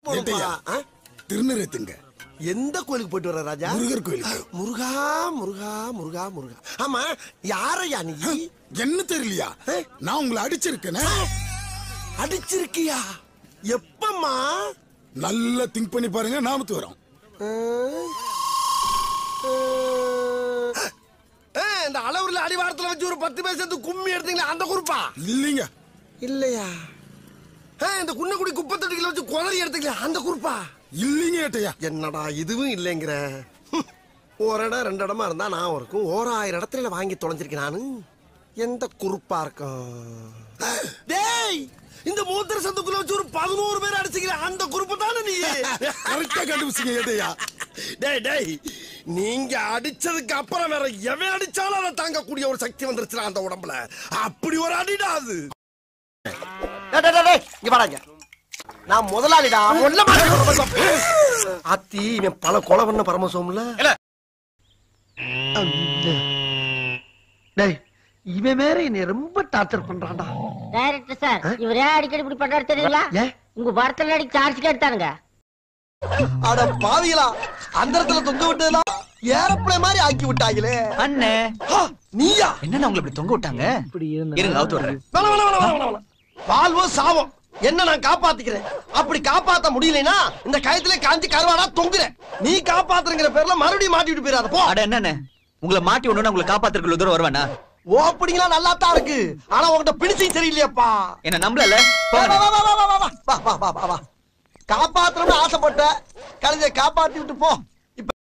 ஏட்டையா, ஆ? திருநீரத்துங்க எந்த கோயிலுக்கு போயிட்டு வர ராஜா முருகர் கோயிலுக்கு. முருகா முருகா முருகா முருகா ஆமா யாரையா நீ என்ன தெரியலையா நான் உங்களை அடிச்சிருக்கேனே அடிச்சிருக்கியா எப்பம்மா நல்லா திங்க் பண்ணி பாருங்க நாமத்து வரும் ஆ? ஆ, இந்த அளவுல அடிவாரத்துல வச்சு ஒரு பத்து பேர் சேர்த்து கும்மி எடுத்தீங்களா அந்த குறிப்பா இல்லைங்க இல்லையா ஆ, இந்த குன்னக்குடி குப்பை தொட்டிகளை வச்சு குதறி எடுத்தீங்களா அந்த குறிப்பா இல்லைங்க ஏட்டையா என்னடா இதுவும் இல்லைங்கிற ஹம். ஒரு இடம் ரெண்டு இடமா இருந்தா நான் இருக்கும் ஓராயிரம் இடத்துல வாங்கி தொலைஞ்சிருக்கேன் நானு எந்த குறுப்பா இருக்கும் டேய் இந்த மூத்திர சந்துக்குள்ள வச்சு ஒரு பதினோரு பேர் அடிச்சுக்கிற அந்த குறுப்பு தானே நீ கரெக்டா கண்டுபிடிச்சிங்க ஏட்டையா டேய் டேய் நீங்க அடிச்சதுக்கு அப்புறம் வேற எவன் அடிச்சாலும் அதை தாங்கக்கூடிய ஒரு சக்தி வந்துருச்சுடா அந்த உடம்புல அப்படி ஒரு அடிடா அது டேய், டேய், டேய், டேய், இங்க வாடாங்க நான் முதலாளிடா முல்ல மாட்டேன் அத்தி இவன் பல கொலை பண்ண பரமசோம்ல டேய் இவன் வேற என்னை ரொம்ப டார்ச்சர் பண்றான்டா டைரக்டர் சார் இவர் ஏன் அடிக்கடி இப்படி பண்றாரு தெரியுங்களா ஏன்? உங்க படத்துல நடிக்க சார்ஜ் எடுத்தானுங்க அட பாவிகளா அந்த இடத்துல தொங்க விட்டதெல்லாம் ஏரோப்ளேன் மாதிரி ஆக்கி விட்டாங்களே அண்ணே ஆ, நீயா என்னண்ணா உங்களை இப்படி தொங்க விட்டாங்க இருங்க அவுத்து விடுறேன் வேணாம், வேணாம், வேணாம், வேணாம், வேணாம். வாழ்வோ சாவம் என்ன நான் காப்பாத்திக்கிறேன் அப்படி காப்பாத்த முடியலைன்னா இந்த கயத்துல காஞ்சி கருவாடா தொங்குறேன் நீ காப்பாத்துறங்கிற பேர்ல மறுபடியும் மாட்டிட்டு போயிடாத போ அட என்னண்ணே உங்களை மாட்டி விடணும்னா உங்களை காப்பாத்துறதுக்கு தூரம் வருவானா ஓ அப்படிங்களா நல்லா தான் இருக்கு ஆனா உன்கிட்ட பிடிச்சும் சரியில்லையாப்பா என்ன நம்பல வா, வா, வா, வா, வா, வா, வா, வா, வா, வா, வா. காப்பாத்தணும்னு ஆசைப்பட்ட கழுதையை காப்பாத்தி விட்டு போ